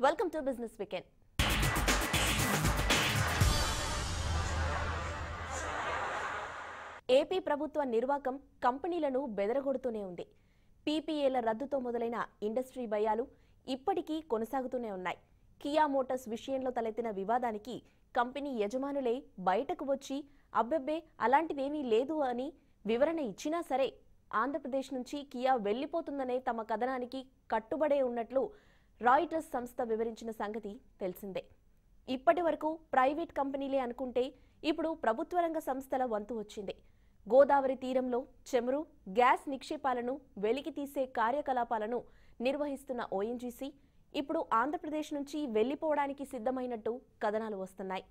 Welcome to business weekend AP ప్రభుత్వ నిర్వాకం కంపెనీలను బెదరగొడుతూనే ఉంది పీపీఏల రద్దుతో మొదలైన ఇండస్ట్రీ భయాలు ఇప్పటికీ కొనసాగుతూనే ఉన్నాయి కియా మోటార్స్ విషయంలో తలెత్తిన వివాదానికి కంపెనీ యజమానులే బయటకు వచ్చి అబ్బెబ్బే అలాంటిదేమీ లేదు అని వివరణ ఇచ్చినా సరే ఆంధ్రప్రదేశ్ నుంచి కియా వెళ్లిపోతుందనే తమ కథనానికి కట్టుబడే ఉన్నట్లు రాయిటర్స్ సంస్థ వివరించిన సంగతి తెలిసిందే ఇప్పటి వరకు ప్రైవేట్ కంపెనీలే అనుకుంటే ఇప్పుడు ప్రభుత్వ రంగ సంస్థల వంతు వచ్చింది గోదావరి తీరంలో చమురు గ్యాస్ నిక్షేపాలను వెలికి తీసే కార్యకలాపాలను నిర్వహిస్తున్న ఓఎన్జీసీ ఇప్పుడు ఆంధ్రప్రదేశ్ నుంచి వెళ్లిపోవడానికి సిద్ధమైనట్టు కథనాలు వస్తున్నాయి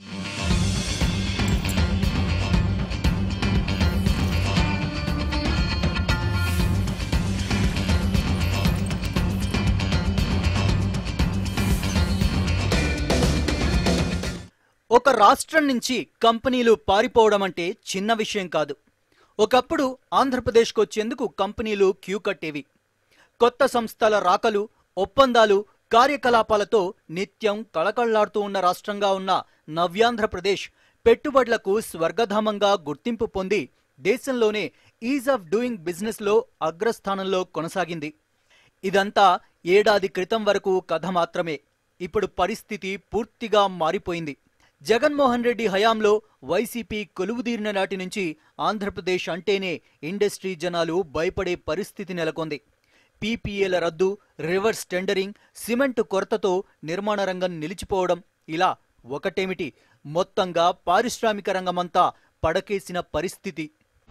ఒక రాష్ట్రం నుంచి కంపెనీలు పారిపోవడం అంటే చిన్న విషయం కాదు ఒకప్పుడు ఆంధ్రప్రదేశ్కు వచ్చేందుకు కంపెనీలు క్యూ కట్టేవి కొత్త సంస్థల రాకలు ఒప్పందాలు కార్యకలాపాలతో నిత్యం కళకళ్లాడుతూ ఉన్న రాష్ట్రంగా ఉన్న నవ్యాంధ్రప్రదేశ్ పెట్టుబడులకు స్వర్గధామంగా గుర్తింపు పొంది దేశంలోనే ఈజ్ ఆఫ్ డూయింగ్ బిజినెస్లో అగ్రస్థానంలో కొనసాగింది ఇదంతా ఏడాది క్రితం వరకు కథ మాత్రమే ఇప్పుడు పరిస్థితి పూర్తిగా మారిపోయింది జగన్మోహన్ రెడ్డి హయాంలో వైసీపీ కొలువుదీరిన నాటి నుంచి ఆంధ్రప్రదేశ్ అంటేనే ఇండస్ట్రీ జనాలు భయపడే పరిస్థితి నెలకొంది పీపీఏల రద్దు రివర్స్ టెండరింగ్ సిమెంట్ కొరతతో నిర్మాణ రంగం నిలిచిపోవడం ఇలా ఒకటేమిటి మొత్తంగా పారిశ్రామిక రంగమంతా పడకేసిన పరిస్థితి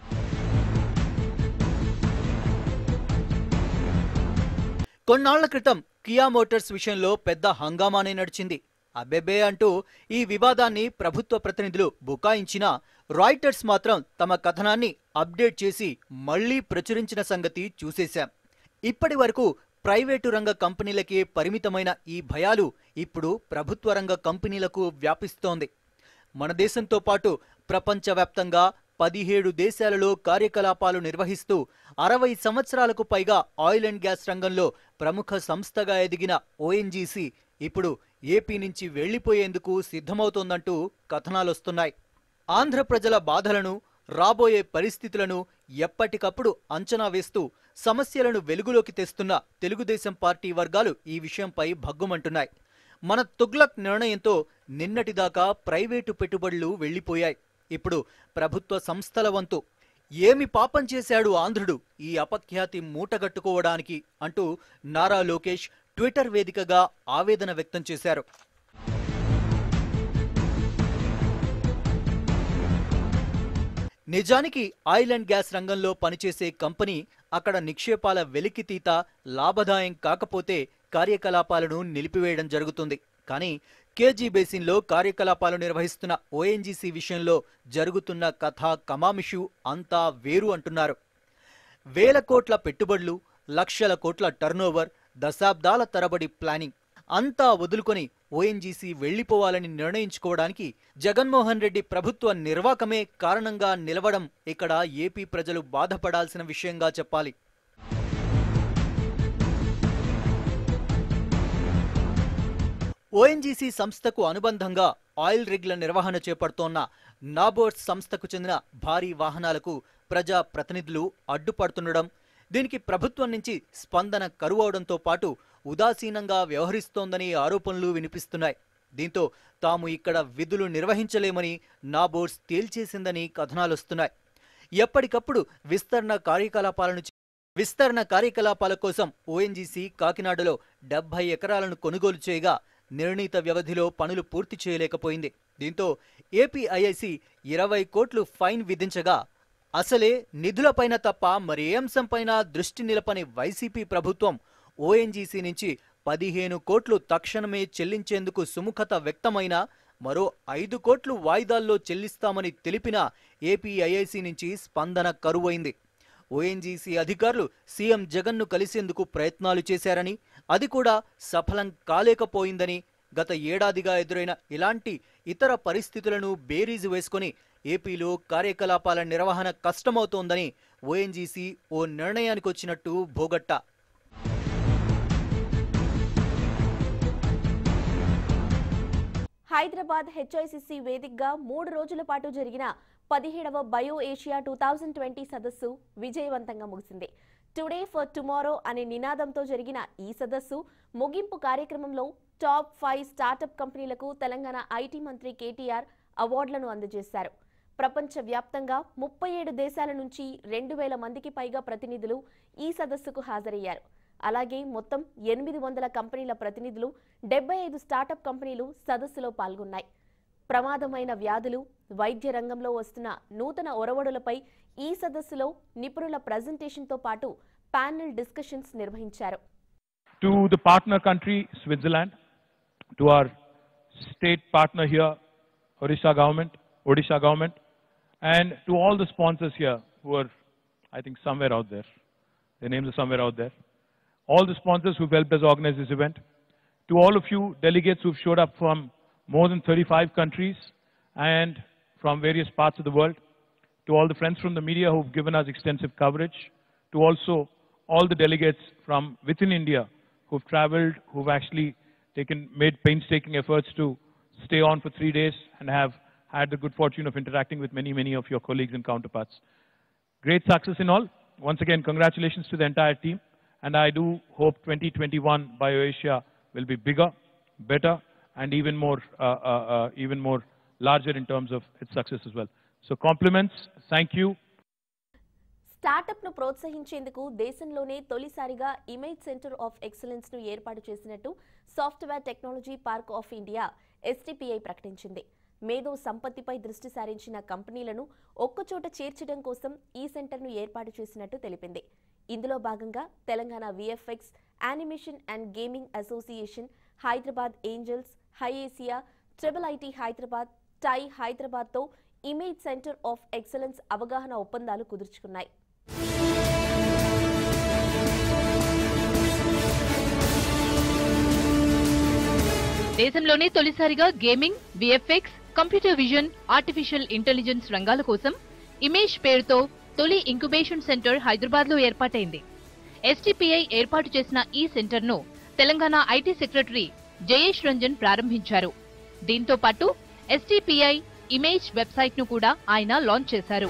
కొన్నాళ్ల క్రితం కియా మోటార్స్ విషయంలో పెద్ద హంగామానే నడిచింది అబ్బెబ్బే అంటూ ఈ వివాదాన్ని ప్రభుత్వ ప్రతినిధులు బుకాయించినా రాయిటర్స్ మాత్రం తమ కథనాన్ని అప్డేట్ చేసి మళ్లీ ప్రచురించిన సంగతి చూసేశాం ఇప్పటి వరకు ప్రైవేటు రంగ కంపెనీలకే పరిమితమైన ఈ భయాలు ఇప్పుడు ప్రభుత్వ రంగ కంపెనీలకు వ్యాపిస్తోంది మన దేశంతో పాటు ప్రపంచవ్యాప్తంగా పదిహేడు దేశాలలో కార్యకలాపాలు నిర్వహిస్తూ అరవై సంవత్సరాలకు పైగా ఆయిల్ అండ్ గ్యాస్ రంగంలో ప్రముఖ సంస్థగా ఎదిగిన ఓఎన్జీసీ ఇప్పుడు ఏపీ నుంచి వెళ్లిపోయేందుకు సిద్ధమవుతోందంటూ కథనాలొస్తున్నాయి ఆంధ్ర ప్రజల బాధలను రాబోయే పరిస్థితులను ఎప్పటికప్పుడు అంచనా వేస్తూ సమస్యలను వెలుగులోకి తెస్తున్న తెలుగుదేశం పార్టీ వర్గాలు ఈ విషయంపై భగ్గుమంటున్నాయి మన తుగ్లక్ నిర్ణయంతో నిన్నటిదాకా ప్రైవేటు పెట్టుబడులు వెళ్లిపోయాయి ఇప్పుడు ప్రభుత్వ సంస్థల వంతు ఏమి పాపం చేశాడు ఆంధ్రుడు ఈ అపఖ్యాతి మూటగట్టుకోవడానికి అంటూ నారా లోకేష్ ట్విట్టర్ వేదికగా ఆవేదన వ్యక్తం చేశారు నిజానికి ఆయిల్ అండ్ గ్యాస్ రంగంలో పనిచేసే కంపెనీ అక్కడ నిక్షేపాల వెలికితీత లాభదాయం కాకపోతే కార్యకలాపాలను నిలిపివేయడం జరుగుతుంది కానీ కేజీ బేసిన్లో కార్యకలాపాలు నిర్వహిస్తున్న ఓఎన్జీసీ విషయంలో జరుగుతున్న కథ కమామిషు అంతా వేరు అంటున్నారు వేల కోట్ల పెట్టుబడులు లక్షల కోట్ల టర్నోవర్ దశాబ్దాల తరబడి ప్లానింగ్ అంతా వదులుకొని ఓఎన్జీసీ వెళ్లిపోవాలని నిర్ణయించుకోవడానికి జగన్మోహన్ రెడ్డి ప్రభుత్వ నిర్వాకమే కారణంగా నిలవడం ఇక్కడ ఏపీ ప్రజలు బాధపడాల్సిన విషయంగా చెప్పాలి ఓఎన్జీసీ సంస్థకు అనుబంధంగా ఆయిల్ రిగ్ల నిర్వహణ చేపడుతోన్న నాబోర్డ్స్ సంస్థకు చెందిన భారీ వాహనాలకు ప్రజా ప్రతినిధులు అడ్డుపడుతుండడం దీనికి ప్రభుత్వం నుంచి స్పందన కరువవడంతో పాటు ఉదాసీనంగా వ్యవహరిస్తోందని ఆరోపణలు వినిపిస్తున్నాయి దీంతో తాము ఇక్కడ విధులు నిర్వహించలేమని నాబోర్డ్స్ తేల్చేసిందని కథనాలొస్తున్నాయి ఎప్పటికప్పుడు విస్తరణ కార్యకలాపాలను చే- విస్తరణ కార్యకలాపాల కోసం ఓఎన్జీసీ కాకినాడలో డెబ్బై ఎకరాలను కొనుగోలు చేయగా నిర్ణీత వ్యవధిలో పనులు పూర్తి చేయలేకపోయింది దీంతో ఏపీఐఐసి ఇరవై కోట్లు ఫైన్ విధించగా అసలే నిధులపైన తప్ప మరి ఏ అంశంపైన దృష్టి నిలపని వైసీపీ ప్రభుత్వం ఓఎన్జీసీ నుంచి పదిహేను కోట్లు తక్షణమే చెల్లించేందుకు సుముఖత వ్యక్తమైన మరో ఐదు కోట్లు వాయిదాల్లో చెల్లిస్తామని తెలిపిన ఏపీఐఐసి నుంచి స్పందన కరువైంది ఓఎన్జీసీ అధికారులు సీఎం జగన్ను కలిసేందుకు ప్రయత్నాలు చేశారని అది కూడా సఫలం కాలేకపోయిందని గత ఏడాదిగా ఎదురైన ఇలాంటి ఇతర పరిస్థితులను బేరీజు వేసుకొని ఏపీలో కార్యకలాపాల నిర్వహణ కష్టమవుతోందని ఓఎన్జీసీ ఓ నిర్ణయానికొచ్చినట్టు భోగట్ట హైదరాబాద్ హెచ్ఐసిసి వేదికగా మూడు రోజుల పాటు జరిగిన పదిహేడవ bio Asia two thousand twenty సదస్సు విజయవంతంగా ముగిసింది టుడే ఫర్ టుమారో అనే నినాదంతో జరిగిన ఈ సదస్సు ముగింపు కార్యక్రమంలో టాప్ ఫైవ్ స్టార్టప్ కంపెనీలకు తెలంగాణ ఐటీ మంత్రి కేటీఆర్ అవార్డులను అందజేశారు ప్రపంచ వ్యాప్తంగా ముప్పై ఏడు దేశాల నుంచి రెండు వేల మందికి పైగా ప్రతినిధులు ఈ సదస్సుకు హాజరయ్యారు అలాగే మొత్తం ఎనిమిది వందల కంపెనీల ప్రతినిధులు డెబ్బై ఐదు స్టార్టప్ కంపెనీలు సదస్సులో పాల్గొన్నాయి ప్రమాదమైన వ్యాధులు వైద్య రంగంలో వస్తున్న నూతన ఒరవడులపై ఈ సదస్సులో నిపుణుల ప్రజెంటేషన్తో పాటు ప్యానెల్ డిస్కషన్స్ నిర్వహించారు to the partner country, Switzerland, to our state partner here, Odisha government, Odisha government, and to all the sponsors here who are, I think, somewhere out there. Their names are somewhere out there. All the sponsors who've helped us organize this event. To all of you delegates who've showed up from more than 35 countries and from various parts of the world. To all the friends from the media who've given us extensive coverage. To also all the delegates from within India who've traveled, who've actually taken, made painstaking efforts to stay on for three days and have had the good fortune of interacting with many, many of your colleagues and counterparts. Great success in all. Once again, congratulations to the entire team. And I do hope 2021 BioAsia will be bigger, better, and even more, uh, uh, uh, even more larger in terms of its success as well. So compliments. Thank you. Startup ను ప్రోత్సహించేందుకు దేశంలోనే తొలిసారిగా image centre of excellence ను ఏర్పాటు చేసినట్టు software technology park of India STPI ప్రకటించింది మేధో సంపత్తిపై దృష్టి సారించిన కంపెనీలను ఒక్కచోట చేర్చడం కోసం ఈ సెంటర్ను ఏర్పాటు చేసినట్టు తెలిపింది ఇందులో భాగంగా Telangana VFX animation and gaming association Hyderabad angels HYSEA triple IT Hyderabad TiE హైదరాబాద్తో ఇమేజ్ సెంటర్ ఆఫ్ ఎక్సలెన్స్ అవగాహన ఒప్పందాలు కుదుర్చుకున్నాయి దేశంలోనే తొలిసారిగా gaming VFX computer vision artificial intelligence రంగాల కోసం ఇమేజ్ పేరుతో తొలి ఇంక్యుబేషన్ సెంటర్ హైదరాబాద్ లో ఏర్పాటైంది ఎస్టీపీఐ ఏర్పాటు చేసిన ఈ సెంటర్ ను తెలంగాణ ఐటీ సెక్రటరీ జయేష్ రంజన్ ప్రారంభించారు దీంతో పాటు ఎస్టీపీఐ ఇమేజ్ వెబ్సైట్ ను కూడా ఆయన లాంచ్ చేశారు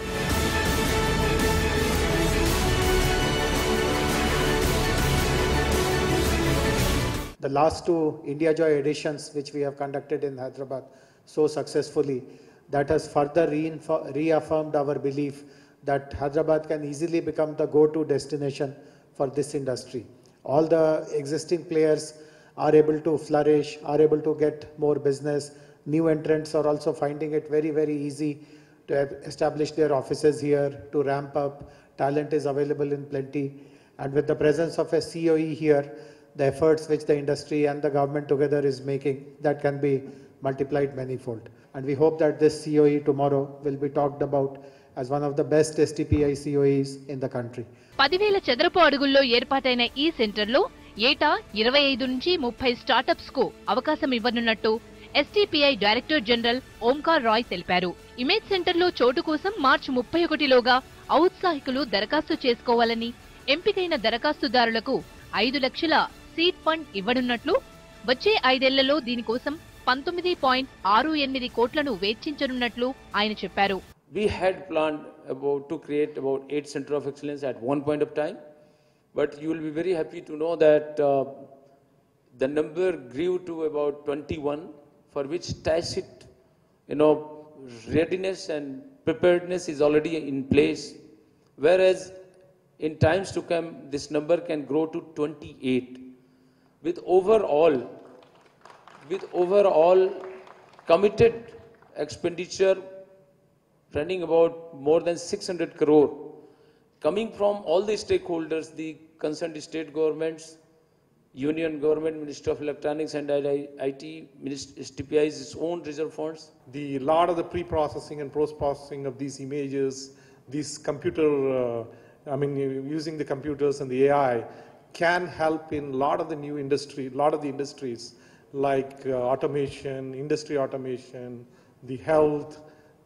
The last two India Joy editions, which we have conducted in Hyderabad so successfully, that has further reinfo- reaffirmed our belief that Hyderabad can easily become the go-to destination for this industry. All the existing players are able to flourish, are able to get more business. New entrants are also finding it very, very easy to have- establish their offices here, to ramp up. Talent is available in plenty. And with the presence of a COE here, the efforts which the industry and the government together is making, that can be multiplied manifold. And we hope that this COE tomorrow will be talked about as one of the best STPI COEs in the country. పదివేల చదరపు అడుగుల్లో ఏర్పాటైన ఈ సెంటర్లో ఏటా ఇరవై ఐదు నుంచి ముప్పై స్టార్టప్స్ కు అవకాశం ఇవ్వనున్నట్టు STPI director general Omkar Rai తెలిపారు ఇమేజ్ సెంటర్లో చోటు కోసం మార్చి ముప్పై ఒకటిలోగా ఔత్సాహికులు దరఖాస్తు చేసుకోవాలని ఎంపికైన దరఖాస్తుదారులకు ఐదు లక్షల సీడ్ ఫండ్ ఇవ్వనున్నట్లు వచ్చే ఐదేళ్లలో దీనికోసం పంతొమ్మిది పాయింట్ ఆరు ఎనిమిది కోట్లను వెచ్చించనున్నట్లు ఆయన చెప్పారు We had planned about to create about eight center of excellence at one point of time, but you will be very happy to know that uh, the number grew to about 21, for which tacit, you know, readiness and preparedness is already in place, whereas in times to come, this number can grow to 28. With overall, with overall committed expenditure running about more than 600 crore coming from all the stakeholders, the concerned state governments, union government, Ministry of Electronics and IT, Ministry, STPI's its own reserve funds. the lot of the pre-processing and post-processing of these images, these computer, uh, I mean, u- using the computers and the AI can help in a lot of the new industry, a lot of the industries like uh, automation, industry automation, the health,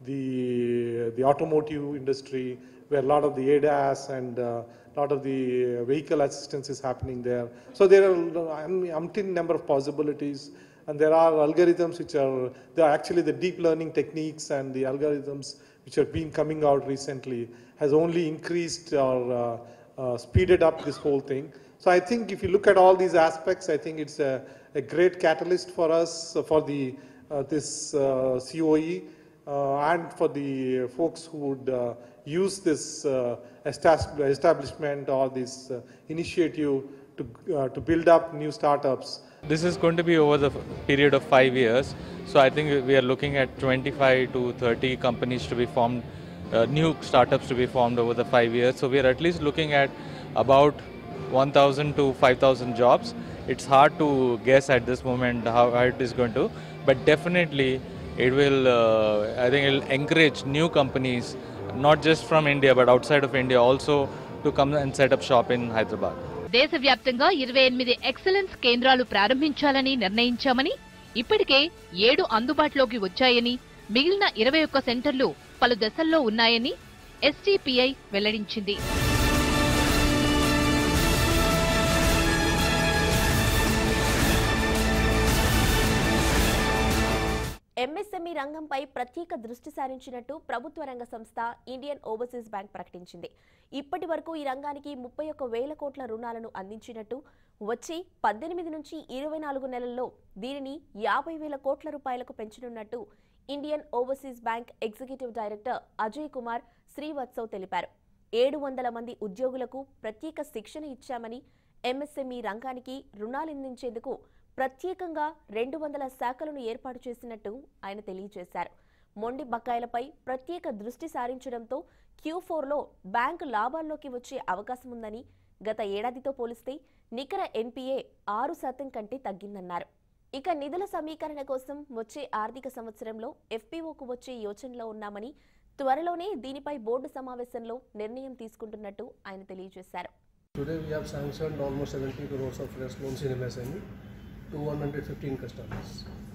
the, the automotive industry, where a lot of the ADAS and a lot of the vehicle assistance is happening there. So there are um, umpteen number of possibilities And there are algorithms which are, they are actually the deep learning techniques and the algorithms which have been coming out recently has only increased or uh, uh, speeded up this whole thing. So I think if you look at all these aspects, I think it's a, a great catalyst for us, uh, for the, uh, this uh, COE, uh, and for the folks who would uh, use this uh, estab- establishment or this uh, initiative to, uh, to build up new startups. This is going to be over the f- period of five years. So I think we are looking at 25 to 30 companies to be formed, uh, new startups to be formed over the five years. So we are at least looking at about 1,000 to 5,000 jobs. It's hard to guess at this moment how, how it is going to, but definitely it will. Uh, I think it will encourage new companies, not just from India but outside of India, also to come and set up shop in Hyderabad. దేశవ్యాప్తంగా ఇరవై ఎనిమిది excellence కేంద్రాలు ప్రారంభించాలని నిర్ణయించామని ఇప్పటికే ఏడు అందుబాటులోకి వచ్చాయని మిగిలిన ఇరవై ఒక్క సెంటర్లు పలు దశల్లో ఉన్నాయని ఎస్టీపీఐ వెల్లడించింది ఎంఎస్ఎంఈ రంగంపై ప్రత్యేక దృష్టి సారించినట్టు ప్రభుత్వ రంగ సంస్థ ఇండియన్ ఓవర్సీస్ బ్యాంక్ ప్రకటించింది ఇప్పటి వరకు ఈ రంగానికి ముప్పై ఒక్క వేల కోట్ల రుణాలను అందించినట్టు వచ్చే పద్దెనిమిది నుంచి ఇరవై నాలుగు నెలల్లో దీనిని యాభై వేల కోట్ల రూపాయలకు పెంచనున్నట్టు Indian overseas bank executive director Ajay Kumar Srivatsav తెలిపారు ఏడు వందల మంది ఉద్యోగులకు ప్రత్యేక శిక్షణ ఇచ్చామని ఎంఎస్ఎంఈ రంగానికి రుణాలందించేందుకు ప్రత్యేకంగా రెండు వందల శాఖలను ఏర్పాటు చేసినట్టు ఆయన తెలియజేశారు మొండి బకాయిలపై ప్రత్యేక దృష్టి సారించడంతో క్యూ ఫోర్లో బ్యాంకు లాభాల్లోకి వచ్చే అవకాశం ఉందని గత ఏడాదితో పోలిస్తే నికర ఎన్పీఏ ఆరు శాతం కంటే తగ్గిందన్నారు ఇక నిధుల సమీకరణ కోసం వచ్చే ఆర్థిక సంవత్సరంలో ఎఫ్పీఓకు వచ్చే యోచనలో ఉన్నామని త్వరలోనే దీనిపై బోర్డు సమావేశంలో నిర్ణయం తీసుకుంటున్నట్టు ఆయన తెలియజేశారు Today we have sanctioned almost 70 crores of fresh loans in MSME to 115 customers.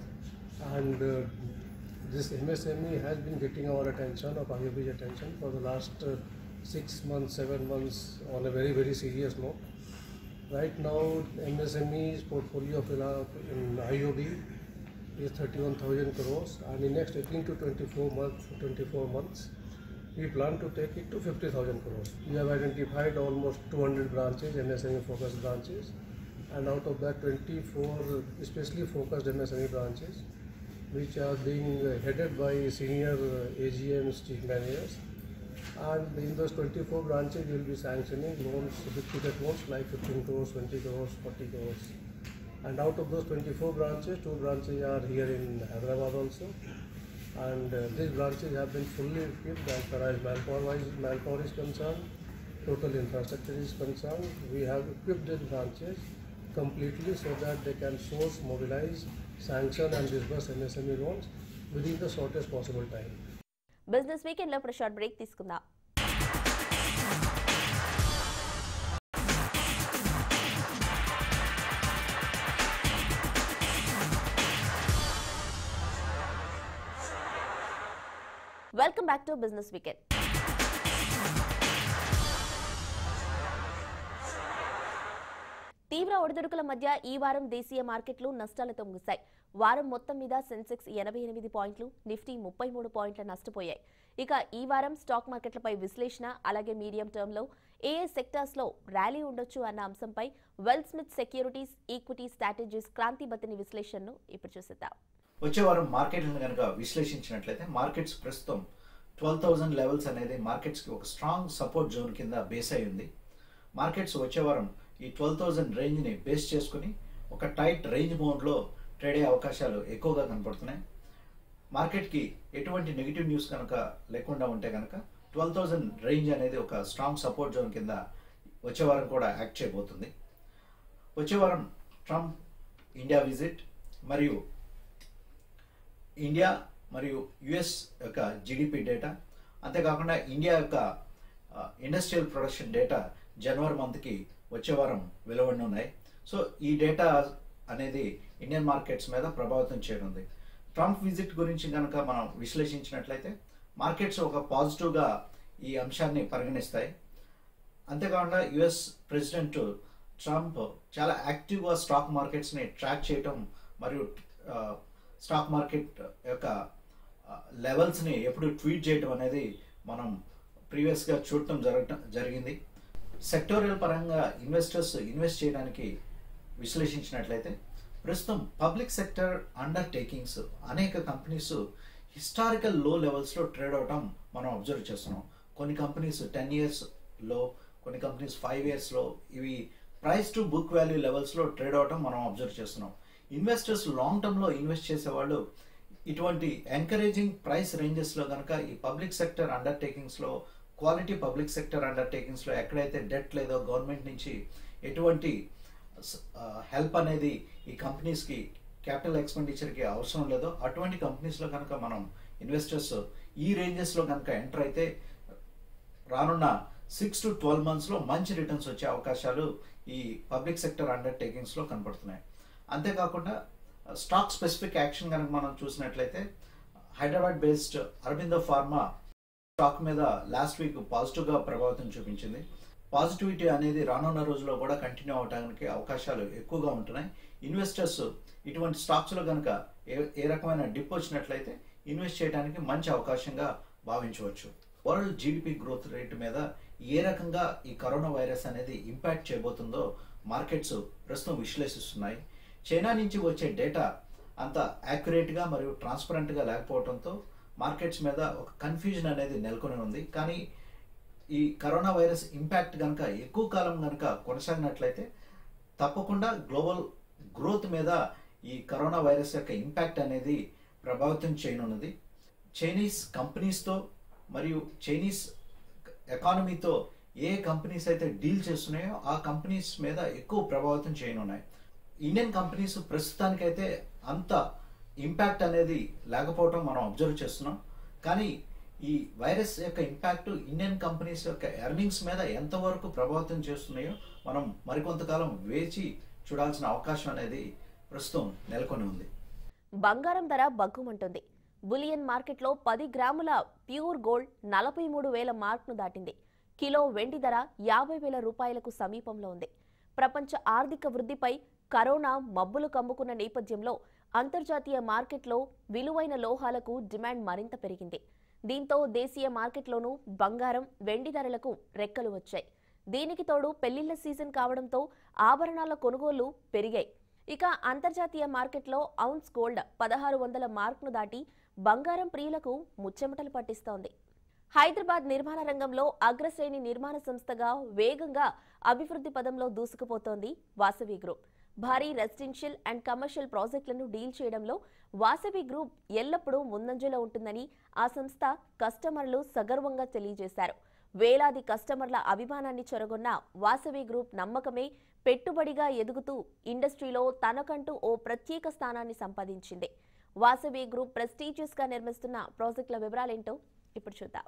And uh, this MSME has been getting our attention, of IOB's attention for the last uh, six months, seven months on a very, very serious note. Right now, MSME's portfolio of ila- in IOB is 31,000 crores and in next 18 to 24 months, 24 months, we plan to take it to 50,000 crores. We have identified almost 200 branches, MSME focused branches, and out of that 24 especially focused MSME branches, which are being uh, headed by senior uh, AGMs, chief managers. And in those 24 branches, we will be sanctioning loans, big ticket loans like 15 crores, 20 crores, 40 crores. And out of those 24 branches, two branches are here in Hyderabad also. And uh, these branches have been fully equipped as far as manpower, wise, manpower is concerned, total infrastructure is concerned. We have equipped these branches completely so that they can source, mobilize, sanction and disburse MSME loans within the shortest possible time. Business weekend లో ఇప్పుడు short break తీసుకుందాం welcome back to business weekend తీవ్ర ఒడిదుడుకుల మధ్య ఈ వారం దేశీయ మార్కెట్లు నష్టాలతో ముగిశాయి వారం మొత్తం మీద సెన్సెక్స్ ఎనభై ఎనిమిది పాయింట్లు నిఫ్టీ ముప్పై మూడు పాయింట్ల నష్టపోయాయి ఇక ఈ వారం స్టాక్ మార్కెట్లపై విశ్లేషణ అలాగే మీడియం టర్మ్లో ఏ ఏ సెక్టార్స్లో ర్యాలీ ఉండొచ్చు అన్న అంశంపై wealth smith securities equity strategies Kranthi Bathini విశ్లేషణను ఇప్పుడు చూసేద్దాం వచ్చే వారం మార్కెట్లను కనుక విశ్లేషించినట్లయితే మార్కెట్స్ ప్రస్తుతం ట్వెల్వ్ థౌజండ్ లెవెల్స్ అనేది మార్కెట్స్కి ఒక స్ట్రాంగ్ సపోర్ట్ జోన్ కింద బేస్ అయి ఉంది మార్కెట్స్ వచ్చే వారం ఈ ట్వెల్వ్ థౌజండ్ రేంజ్ని బేస్ చేసుకుని ఒక టైట్ రేంజ్ మోడ్లో ట్రేడ్ అయ్యే అవకాశాలు ఎక్కువగా కనపడుతున్నాయి మార్కెట్కి ఎటువంటి నెగిటివ్ న్యూస్ కనుక లేకుండా ఉంటే కనుక ట్వెల్వ్ థౌజండ్ రేంజ్ అనేది ఒక స్ట్రాంగ్ సపోర్ట్ జోన్ కింద వచ్చే వారం కూడా యాక్ట్ చేయబోతుంది వచ్చే వారం ట్రంప్ ఇండియా విజిట్ మరియు ఇండియా మరియు యుఎస్ యొక్క జిడిపి డేటా అంతేకాకుండా ఇండియా యొక్క ఇండస్ట్రియల్ ప్రొడక్షన్ డేటా జనవరి మంత్కి వచ్చే వారం వెలువడనున్నాయి సో ఈ డేటా అనేది ఇండియన్ మార్కెట్స్ మీద ప్రభావితం చేయనుంది ట్రంప్ విజిట్ గురించి కనుక మనం విశ్లేషించినట్లయితే మార్కెట్స్ ఒక పాజిటివ్గా ఈ అంశాన్ని పరిగణిస్తాయి అంతేకాకుండా యుఎస్ ప్రెసిడెంట్ ట్రంప్ చాలా యాక్టివ్గా స్టాక్ మార్కెట్స్ని ట్రాక్ చేయటం మరియు స్టాక్ మార్కెట్ యొక్క లెవెల్స్ని ఎప్పుడు ట్వీట్ చేయడం అనేది మనం ప్రీవియస్గా చూడటం జరగటం జరిగింది సెక్టోరియల్ పరంగా ఇన్వెస్టర్స్ ఇన్వెస్ట్ చేయడానికి విశ్లేషించినట్లయితే ప్రస్తుతం పబ్లిక్ సెక్టర్ అండర్టేకింగ్స్ అనేక కంపెనీస్ హిస్టారికల్ లో లెవెల్స్లో ట్రేడ్ అవటం మనం అబ్జర్వ్ చేస్తున్నాం కొన్ని కంపెనీస్ టెన్ ఇయర్స్లో కొన్ని కంపెనీస్ ఫైవ్ ఇయర్స్లో ఇవి ప్రైస్ టు బుక్ వాల్యూ లెవెల్స్లో ట్రేడ్ అవటం మనం అబ్జర్వ్ చేస్తున్నాం ఇన్వెస్టర్స్ లాంగ్ టర్మ్లో ఇన్వెస్ట్ చేసేవాళ్ళు ఇటువంటి ఎంకరేజింగ్ ప్రైస్ రేంజెస్లో కనుక ఈ పబ్లిక్ సెక్టర్ అండర్టేకింగ్స్లో క్వాలిటీ పబ్లిక్ సెక్టర్ అండర్టేకింగ్స్లో ఎక్కడైతే డెట్ లేదో గవర్నమెంట్ నుంచి ఎటువంటి హెల్ప్ అనేది ఈ కంపెనీస్కి క్యాపిటల్ ఎక్స్పెండిచర్కి అవసరం లేదో అటువంటి కంపెనీస్లో కనుక మనం ఇన్వెస్టర్స్ ఈ రేంజెస్లో కనుక ఎంటర్ అయితే రానున్న సిక్స్ టు ట్వెల్వ్ మంత్స్లో మంచి రిటర్న్స్ వచ్చే అవకాశాలు ఈ పబ్లిక్ సెక్టర్ అండర్టేకింగ్స్లో కనపడుతున్నాయి అంతేకాకుండా స్టాక్ స్పెసిఫిక్ యాక్షన్ కనుక మనం చూసినట్లయితే Hyderabad based Aurobindo pharma stock మీద లాస్ట్ వీక్ పాజిటివ్గా ప్రభావితం చూపించింది పాజిటివిటీ అనేది రానున్న రోజుల్లో కూడా కంటిన్యూ అవడానికి అవకాశాలు ఎక్కువగా ఉంటున్నాయి ఇన్వెస్టర్స్ ఇటువంటి స్టాక్స్లో కనుక ఏ ఏ రకమైన డిప్ వచ్చినట్లయితే ఇన్వెస్ట్ చేయడానికి మంచి అవకాశంగా భావించవచ్చు వరల్డ్ జీడిపి గ్రోత్ రేట్ మీద ఏ రకంగా ఈ కరోనా వైరస్ అనేది ఇంపాక్ట్ చేయబోతుందో మార్కెట్స్ ప్రస్తుతం విశ్లేషిస్తున్నాయి చైనా నుంచి వచ్చే డేటా అంత యాక్యురేట్గా మరియు ట్రాన్స్పరెంట్గా లేకపోవడంతో మార్కెట్స్ మీద ఒక కన్ఫ్యూజన్ అనేది నెలకొని ఉంది కానీ ఈ కరోనా వైరస్ ఇంపాక్ట్ కనుక ఎక్కువ కాలం కనుక కొనసాగినట్లయితే తప్పకుండా గ్లోబల్ గ్రోత్ మీద ఈ కరోనా వైరస్ యొక్క ఇంపాక్ట్ అనేది ప్రభావితం చేయనున్నది చైనీస్ కంపెనీస్తో మరియు చైనీస్ ఎకానమీతో ఏ కంపెనీస్ అయితే డీల్ చేస్తున్నాయో ఆ కంపెనీస్ మీద ఎక్కువ ప్రభావితం చేయనున్నాయి ఇండియన్ కంపెనీస్ ప్రస్తుతానికైతే అంత ఇంపాక్ట్ అనేది లేకపోవడం మనం అబ్జర్వ్ చేస్తున్నాం కానీ ఈ వైరస్ యొక్క ఇంపాక్ట్ ఇండియన్ కంపెనీస్ యొక్క ఎర్నింగ్స్ మీద ఎంతవరకు ప్రభావితం చేస్తున్నాయో మనం మరికొంతకాలం వేచి చూడాల్సిన అవకాశం అనేది ప్రస్తుతం నెలకొని ఉంది బంగారం ధర బగ్గుమంటుంది బులియన్ మార్కెట్లో పది గ్రాముల ప్యూర్ గోల్డ్ నలభై మూడు వేల మార్క్ను దాటింది కిలో వెండి ధర యాభై వేల రూపాయలకు సమీపంలో ఉంది ప్రపంచ ఆర్థిక వృద్ధిపై కరోనా మబ్బులు కమ్ముకున్న నేపథ్యంలో అంతర్జాతీయ మార్కెట్లో విలువైన లోహాలకు డిమాండ్ మరింత పెరిగింది దీంతో దేశీయ మార్కెట్లోనూ బంగారం వెండి ధరలకు రెక్కలు వచ్చాయి దీనికి తోడు పెళ్లిళ్ల సీజన్ కావడంతో ఆభరణాల కొనుగోళ్లు పెరిగాయి ఇక అంతర్జాతీయ మార్కెట్లో ఔన్స్ గోల్డ్ పదహారు వందల మార్క్ను దాటి బంగారం ప్రియులకు ముచ్చెమటలు పట్టిస్తోంది హైదరాబాద్ నిర్మాణ రంగంలో అగ్రశ్రేణి నిర్మాణ సంస్థగా వేగంగా అభివృద్ధి పదంలో దూసుకుపోతోంది వాసవి గ్రూప్ భారీ రెసిడెన్షియల్ అండ్ కమర్షియల్ ప్రాజెక్టులను డీల్ చేయడంలో వాసవి గ్రూప్ ఎల్లప్పుడూ ముందంజలో ఉంటుందని ఆ సంస్థ కస్టమర్లు సగర్వంగా తెలియజేశారు వేలాది కస్టమర్ల అభిమానాన్ని చొరగొన్న వాసవి గ్రూప్ నమ్మకమే పెట్టుబడిగా ఎదుగుతూ ఇండస్ట్రీలో తనకంటూ ఓ ప్రత్యేక స్థానాన్ని సంపాదించింది వాసవి గ్రూప్ ప్రెస్టీజియస్ గా నిర్మిస్తున్న ప్రాజెక్టుల వివరాలేంటో ఇప్పుడు చూద్దాం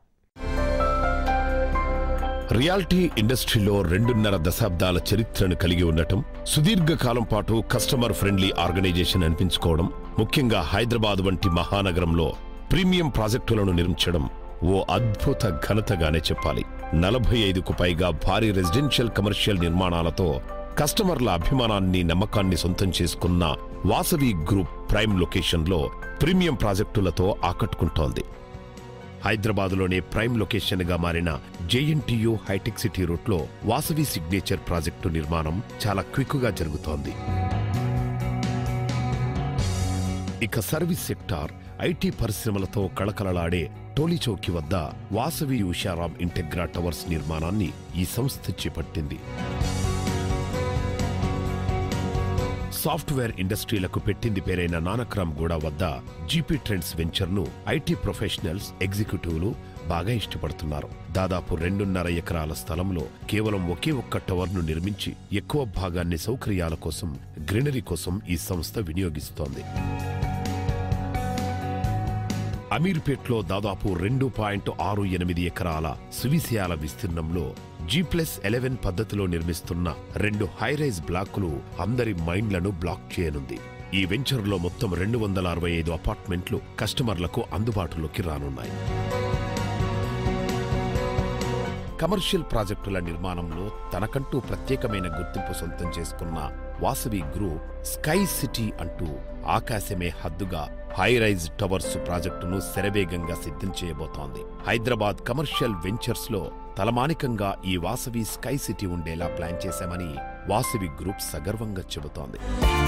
రియాలిటీ ఇండస్ట్రీలో రెండున్నర దశాబ్దాల చరిత్రను కలిగి ఉండటం సుదీర్ఘకాలం పాటు కస్టమర్ ఫ్రెండ్లీ ఆర్గనైజేషన్ అనిపించుకోవడం ముఖ్యంగా హైదరాబాద్ వంటి మహానగరంలో ప్రీమియం ప్రాజెక్టులను నిర్మించడం ఓ అద్భుత ఘనతగానే చెప్పాలి నలభై ఐదుకు పైగా భారీ రెసిడెన్షియల్ కమర్షియల్ నిర్మాణాలతో కస్టమర్ల అభిమానాన్ని నమ్మకాన్ని సొంతం చేసుకున్న వాసవి గ్రూప్ ప్రైమ్ లొకేషన్లో ప్రీమియం ప్రాజెక్టులతో ఆకట్టుకుంటోంది హైదరాబాద్లోనే ప్రైమ్ లొకేషన్గా మారిన జేఎన్టీయూ హైటెక్ సిటీ రూట్లో వాసవి సిగ్నేచర్ ప్రాజెక్టు నిర్మాణం చాలా క్విక్గా జరుగుతోంది ఇక సర్వీస్ సెక్టార్ ఐటీ పరిశ్రమలతో కళకళలాడే టోలీచౌకి వద్ద వాసవి ఉషారాం ఇంటెగ్రా టవర్స్ నిర్మాణాన్ని ఈ సంస్థ చేపట్టింది సాఫ్ట్వేర్ ఇండస్ట్రీలకు పెట్టింది పేరైన నానక్రామ్ గూడ వద్ద జీపీ ట్రెండ్స్ వెంచర్ను ఐటీ ప్రొఫెషనల్స్ ఎగ్జిక్యూటివ్లు బాగా ఇష్టపడుతున్నారు దాదాపు రెండున్నర ఎకరాల స్థలంలో కేవలం ఒకే ఒక్క టవర్ను నిర్మించి ఎక్కువ భాగాన్ని సౌకర్యాల కోసం గ్రీనరీ కోసం ఈ సంస్థ వినియోగిస్తోంది అమీర్పేట్లో దాదాపు రెండు పాయింట్ ఆరు ఎనిమిది ఎకరాల సువిశయాల విస్తీర్ణంలో జీ ప్లస్ ఎలెవెన్ పద్ధతిలో నిర్మిస్తున్న రెండు హైరైజ్ బ్లాకులు అందరి మైండ్లను బ్లాక్ చేయనుంది ఈ వెంచర్లో మొత్తం రెండు వందల అరవై ఐదు అపార్ట్మెంట్లు కస్టమర్లకు అందుబాటులోకి రానున్నాయి కమర్షియల్ ప్రాజెక్టుల నిర్మాణంలో తనకంటూ ప్రత్యేకమైన గుర్తింపు సొంతం చేసుకున్న వాసవి గ్రూప్ స్కై సిటీ అంటూ ఆకాశమే హద్దుగా హై రైజ్ టవర్స్ ప్రాజెక్టును శరవేగంగా సిద్ధం చేయబోతోంది హైదరాబాద్ కమర్షియల్ వెంచర్స్ లో తలమానికంగా ఈ వాసవి స్కై సిటీ ఉండేలా ప్లాన్ చేశామని వాసవి గ్రూప్ సగర్వంగా చెబుతోంది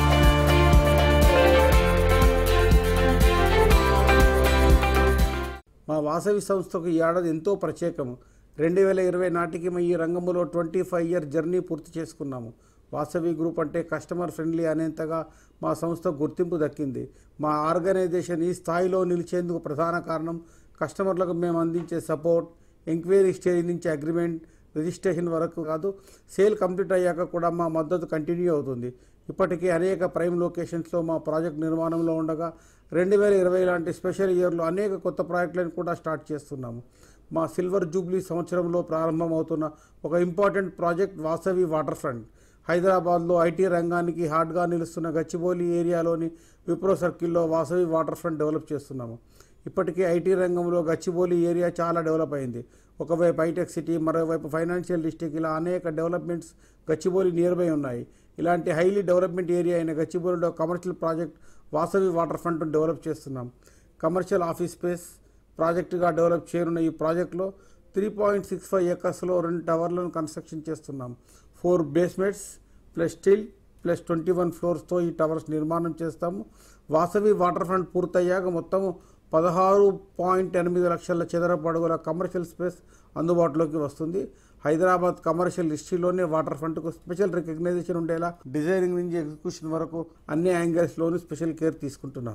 మా వాసవి సంస్థకు ఈ ఏడాది ఎంతో ప్రత్యేకము రెండు వేల ఇరవై నాటికి మా ఈ రంగంలో ట్వంటీ ఫైవ్ ఇయర్ జర్నీ పూర్తి చేసుకున్నాము వాసవి గ్రూప్ అంటే కస్టమర్ ఫ్రెండ్లీ అనేంతగా మా సంస్థ గుర్తింపు దక్కింది మా ఆర్గనైజేషన్ ఈ స్థాయిలో నిలిచేందుకు ప్రధాన కారణం కస్టమర్లకు మేము అందించే సపోర్ట్ ఎంక్వైరీ స్టేజ్ నుంచి అగ్రిమెంట్ రిజిస్ట్రేషన్ వరకు కాదు సేల్ కంప్లీట్ అయ్యాక కూడా మా మద్దతు కంటిన్యూ అవుతుంది ఇప్పటికీ అనేక ప్రైమ్ లొకేషన్స్లో మా ప్రాజెక్ట్ నిర్మాణంలో ఉండగా రెండు వేల ఇరవై లాంటి స్పెషల్ ఇయర్లో అనేక కొత్త ప్రాజెక్టులను కూడా స్టార్ట్ చేస్తున్నాము మా సిల్వర్ జూబ్లీ సంవత్సరంలో ప్రారంభమవుతున్న ఒక important project Vasavi water front హైదరాబాద్లో ఐటీ రంగానికి హాట్గా నిలుస్తున్న గచ్చిబౌలి ఏరియాలోని విప్రో సర్కిల్లో వాసవి వాటర్ ఫ్రంట్ డెవలప్ చేస్తున్నాము ఇప్పటికే ఐటీ రంగంలో గచ్చిబౌలి ఏరియా చాలా డెవలప్ అయింది ఒకవైపు హైటెక్ సిటీ మరోవైపు ఫైనాన్షియల్ డిస్టిక్ ఇలా అనేక డెవలప్మెంట్స్ గచ్చిబౌలి నియర్ బై ఉన్నాయి ఇలాంటి హైలీ డెవలప్మెంట్ ఏరియా అయిన గచ్చిబౌలిలో commercial project Vasavi water front develop చేస్తున్నాం కమర్షియల్ ఆఫీస్ స్పేస్ ప్రాజెక్టుగా డెవలప్ చేయనున్న ఈ ప్రాజెక్టులో త్రీ పాయింట్ సిక్స్ ఫైవ్ ఎకర్స్లో రెండు టవర్లను కన్స్ట్రక్షన్ చేస్తున్నాం four basements plus stilt plus twenty one ఫ్లోర్స్తో ఈ టవర్స్ నిర్మాణం చేస్తాము వాసవి వాటర్ ఫ్రంట్ పూర్తయ్యాక మొత్తము పదహారు పాయింట్ ఎనిమిది లక్షల చదరపు అడుగుల కమర్షియల్ స్పేస్ అందుబాటులోకి వస్తుంది హైదరాబాద్ కమర్షియల్ హిస్టరీలోనే వాటర్ ఫ్రంట్కు స్పెషల్ రికగ్నైజేషన్ ఉండేలా డిజైనింగ్ నుంచి ఎగ్జిక్యూషన్ వరకు అన్ని యాంగిల్స్లోనూ స్పెషల్ కేర్ తీసుకుంటున్నాం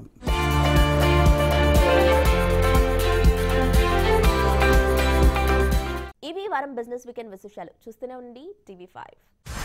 ఇవి ఈ వారం బిజినెస్ వీకెండ్ విశేషాలు చూస్తూనే ఉండి టీవీ ఫైవ్